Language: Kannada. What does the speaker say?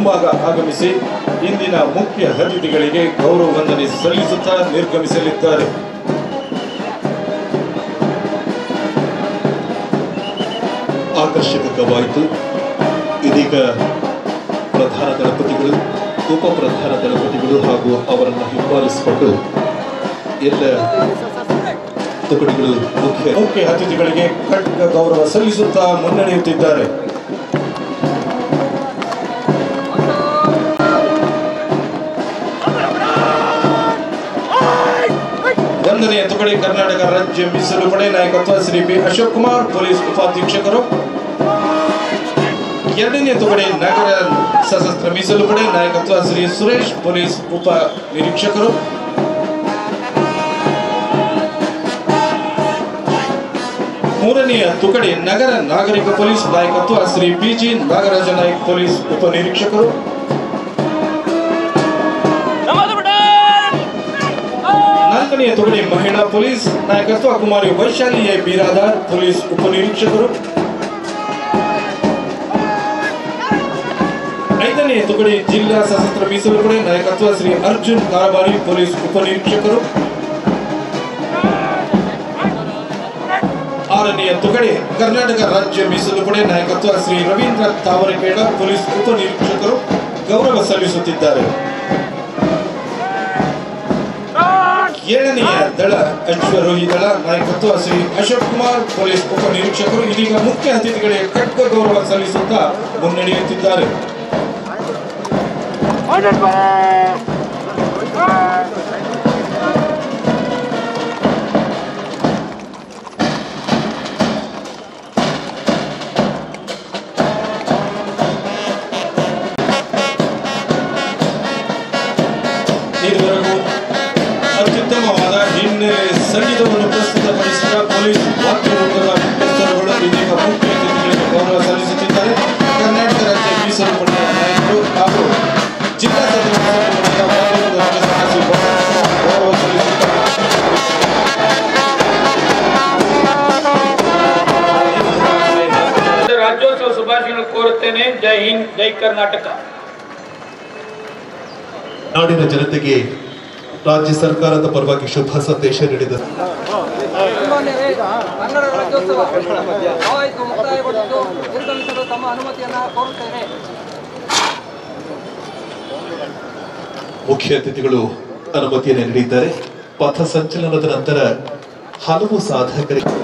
ಮುಂಭಾಗ ಆಗಮಿಸಿ ಇಂದಿನ ಮುಖ್ಯ ಅತಿಥಿಗಳಿಗೆ ಗೌರವ ವಂದನೆ ಸಲ್ಲಿಸುತ್ತಾ ನಿರ್ಗಮಿಸಲಿದ್ದಾರೆ ಆಕರ್ಷಕವಾಯಿತು ಇದೀಗ ಪ್ರಧಾನ ದಳಪತಿಗಳು ಉಪ ಪ್ರಧಾನ ದಳಪತಿಗಳು ಹಾಗೂ ಅವರನ್ನು ಹಿಂಬಾಲಿಸಿಕೊಂಡು ಎಲ್ಲ ತುಕಡಿಗಳು ಮುಖ್ಯ ಮುಖ್ಯ ಅತಿಥಿಗಳಿಗೆ ಖಡ್ಗ ಗೌರವ ಸಲ್ಲಿಸುತ್ತಾ ಮುನ್ನಡೆಯುತ್ತಿದ್ದಾರೆ ಒಂದನೆಯ ತುಕಡಿ ಕರ್ನಾಟಕ ರಾಜ್ಯ ಮೀಸಲು ಪಡೆ ನಾಯಕತ್ವ ಶ್ರೀ ಬಿ ಅಶೋಕ್ ಕುಮಾರ್ ಪೊಲೀಸ್ ಉಪಾಧೀಕ್ಷಕರು ಎರಡನೇ ತುಕಡಿ ನಗರ ಸಶಸ್ತ್ರ ಮೀಸಲು ಪಡೆ ನಾಯಕತ್ವ ಶ್ರೀ ಸುರೇಶ್ ಪೊಲೀಸ್ ಉಪ ನಿರೀಕ್ಷಕರು ಮೂರನೆಯ ತುಕಡಿ ನಗರ ನಾಗರಿಕ ಪೊಲೀಸ್ ನಾಯಕತ್ವ ಶ್ರೀ ಬಿಜಿ ನಾಗರಾಜ ನಾಯ್ಕ್ ಪೊಲೀಸ್ ಉಪನಿರೀಕ್ಷಕರು ನಾಲ್ಕನೆಯ ತುಕಡಿ ಮಹಿಳಾ ಪೊಲೀಸ್ ನಾಯಕತ್ವ ಕುಮಾರಿ ವೈಶಾಲಿ ಎ ಬೀರಾದಾರ್ ಪೊಲೀಸ್ ಉಪನಿರೀಕ್ಷಕರು ಐದನೆಯ ತುಕಡಿ ಜಿಲ್ಲಾ ಸಶಸ್ತ್ರ ಮೀಸಲು ಪಡೆ ನಾಯಕತ್ವ ಶ್ರೀ ಅರ್ಜುನ್ ಕಾರಬಾರಿ ಪೊಲೀಸ್ ಉಪನಿರೀಕ್ಷಕರು ಆರನೆಯ ತುಕಡಿ ಕರ್ನಾಟಕ ರಾಜ್ಯ ಮೀಸಲು ಪಡೆ ನಾಯಕತ್ವ ಶ್ರೀ ರವೀಂದ್ರ ತಾವರೆಕೇಡ ಪೊಲೀಸ್ ಉಪನಿರೀಕ್ಷಕರು ಗೌರವ ಸಲ್ಲಿಸುತ್ತಿದ್ದಾರೆ ಏಳನೆಯ ದಳ ಅಶ್ವರೋಹಿ ದಳ ನಾಯಕತ್ವ ಶ್ರೀ ಅಶೋಕ್ ಕುಮಾರ್ ಪೊಲೀಸ್ ಉಪನಿರೀಕ್ಷಕರು ಇದೀಗ ಮುಖ್ಯ ಅತಿಥಿಗಳಿಗೆ ಖಡ್ಗ ಗೌರವ ಸಲ್ಲಿಸುತ್ತಾ ಮುನ್ನಡೆಯುತ್ತಿದ್ದಾರೆ ಇದುವರೆಗೂ ಅತ್ಯುತ್ತಮವಾದ ಹಿನ್ನೆಲೆ ಸಂಗೀತವನ್ನು ಪ್ರಸ್ತುತಪಡಿಸಿದ ಪೊಲೀಸ್ ವಾದ್ಯವೃಂದದ ಮುಖ್ಯಸ್ಥರುಗಳು ಇದೀಗ ಮುಖ್ಯ ಅತಿಥಿಗಳಿಗೆ ಗೌರವ ಸಲ್ಲಿಸುತ್ತಿದ್ದಾರೆ ಕರ್ನಾಟಕ ರಾಜ್ಯ ಮೀಸಲು ಪಡೆಯ ನಾಯಕರು ಹಾಗೂ ಜಿಲ್ಲಾ ಸದಸ್ಯರ ವಾದ್ಯವೃಂದದ ಮುಖ್ಯಸ್ಥರು ಗೌರವ ಸಲ್ಲಿಸುತ್ತಾರೆ ರಾಜ್ಯೋತ್ಸವ ಶುಭಾಶಯಗಳು ಕೋರುತ್ತೇನೆ ಜೈ ಹಿಂದ್ ಜೈ ಕರ್ನಾಟಕ ನಾಡಿನ ಜನತೆಗೆ ರಾಜ್ಯ ಸರ್ಕಾರದ ಪರವಾಗಿ ಶುಭ ಸಂದೇಶ ನೀಡಿದ ಸನ್ಮಾನ್ಯರೇ, ಕನ್ನಡ ರಾಜ್ಯೋತ್ಸವ ಆವಾಯಿತು ಮುಕ್ತಾಯಗೊಂಡಿದ್ದು ನಿರ್ಗಮಿಸಲು ತಮ್ಮ ಅನುಮತಿಯನ್ನ ಕೋರುತ್ತೇನೆ ಮುಖ್ಯ ಅತಿಥಿಗಳು ಅನುಮತಿಯನ್ನು ನೀಡಿದ್ದಾರೆ ಪಥ ಸಂಚಲನದ ನಂತರ ಹಲವು ಸಾಧಕರಿಗೆ